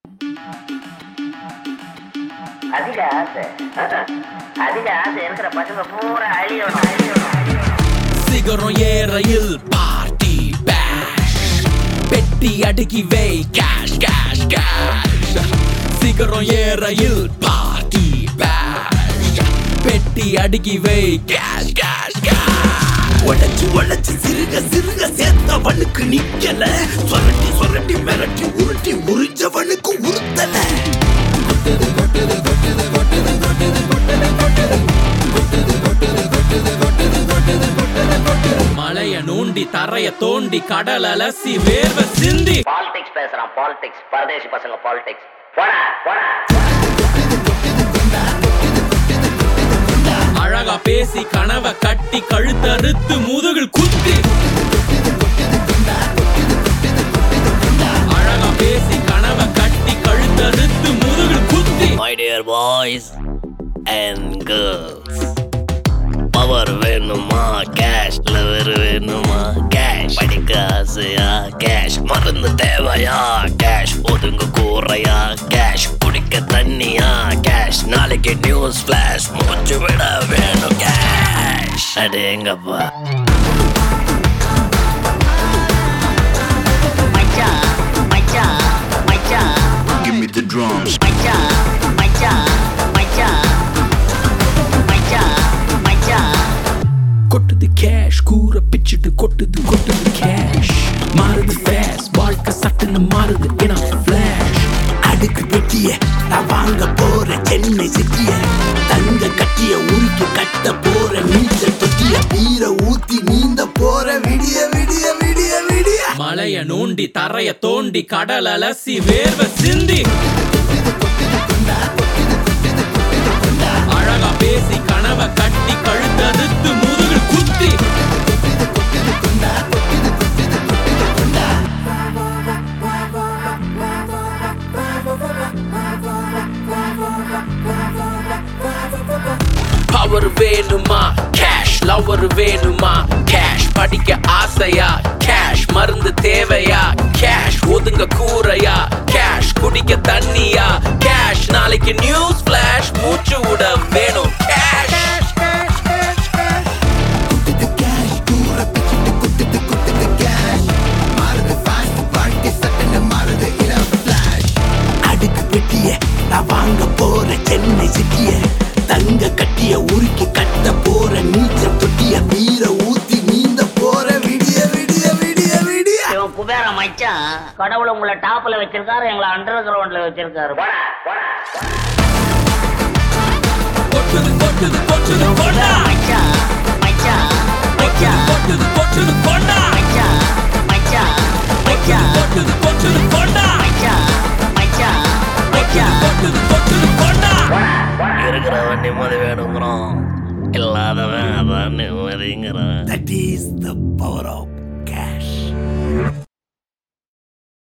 அதிக ஆசை அதிக ஆசை இருக்கிற பசங்க பூரா அழியணும் அழியணும் அழியணும் சிகரம் ஏறையில் பார்ட்டி பேஷ் பெட்டி அடுக்கி வை கேஷ் கேஷ் கேஷ் சிகரம் ஏறையில் பார்ட்டி பேஷ் பெட்டி அடுக்கி வை கேஷ் கேஷ் கேஷ் உடச்சு உடச்சு சிறுக சிறுக சேர்த்தவனுக்கு நிக்கல சொரட்டி சொரட்டி மிரட்டி உருட்டி உறிஞ்சவனுக்கு உறுத்தல மலைய நோண்டி தரைய தோண்டி கடல் அலசி வேர்வ சிந்தி பாலிடிக்ஸ் பேசுறான் பாலிடிக்ஸ் பரதேசி பசங்க பாலிடிக்ஸ் போடா போடா அழகா பேசி கனவை கட்டி கழுத்தறுத்து முதுகில் குத்தி அழகா பேசி கனவை கட்டி கழுத்தறுத்து முதுகில் குத்தி My dear boys and girls power வேணுமா கேஷ் லவர் வேணுமா கேஷ் படிக்க ஆசையா கேஷ் மருந்து தேவையா கேஷ் ஒதுங்க கூறையா கேஷ் குடிக்க தண்ணியா கேஷ் நாளைக்கு நியூஸ் ஃபிளாஷ் மூச்சு விட வேணும் கேஷ் அடேங்கப்பா மச்சான் மச்சான் மச்சான் Give me the drums. மச்சான் மச்சான் மச்சான் மச்சான் மச்சான் கொட்டுது கேஷ் கூற பிச்சுட்டு கொட்டுது கொட்டுது கேஷ் மாறுது ஃபேஸ் வாழ்க்கை சட்டுன்னு மாறுது ஏன்னா ஃபிளாஷ் அடுக்கு பெட்டிய நான் வாங்க போற சென்னை சிட்டிய தங்க கட்டிய உருக்கி கட்ட போற நீச்சல் தொட்டிய நீர ஊத்தி நீந்த போற விடிய விடிய விடிய விடிய மலைய நோண்டி தரைய தோண்டி கடல் அலசி வேர்வ சிந்தி அழகா பேசி கனவை கட்டி கழுத்தறுத்து முதுகில் குத்தி பவர் வேணுமா கேஷ் லவர் வேணுமா கேஷ் படிக்க ஆசையா கேஷ் மருந்து தேவையா கேஷ் ஒதுங்க கூரையா கேஷ் குடிக்க தண்ணியா கேஷ் நாளைக்கு நியூஸ் ஃபிளாஷ் மூச்சு விட வேணும் கேஷ் அடுக்கு பெட்டிய நான் வாங்க போற சென்னை சிட்டிய தங்க கட்டிய உருக்கி கட்ட போற நீச்சல் தொட்டிய வீர ஊத்தி நீந்த போற விடிய விடிய விடிய விடிய இவன் குபேர மச்சான் கடவுள் உங்களை டாப்ல வச்சிருக்காரு எங்களை அண்டர் கிரவுண்ட்ல வச்சிருக்காரு போடா போடா கொட்டுது கொட்டுது கொட்டுது கொண்டா மச்சான் மச்சான் மச்சான் கொட்டுது கொட்டுது கொண்டா மச்சான் மச்சான் மச்சான் கொட்டுது கொட்டுது கொண்டா மச்சான் மச்சான் மச்சான் கொட்டுது கொட்டுது கொண்டா இருக்கிறவன் நிம்மதி வேணுங்கிறோம் இல்லாதவன் அதான் நிம்மதிங்கிறான் That is the power of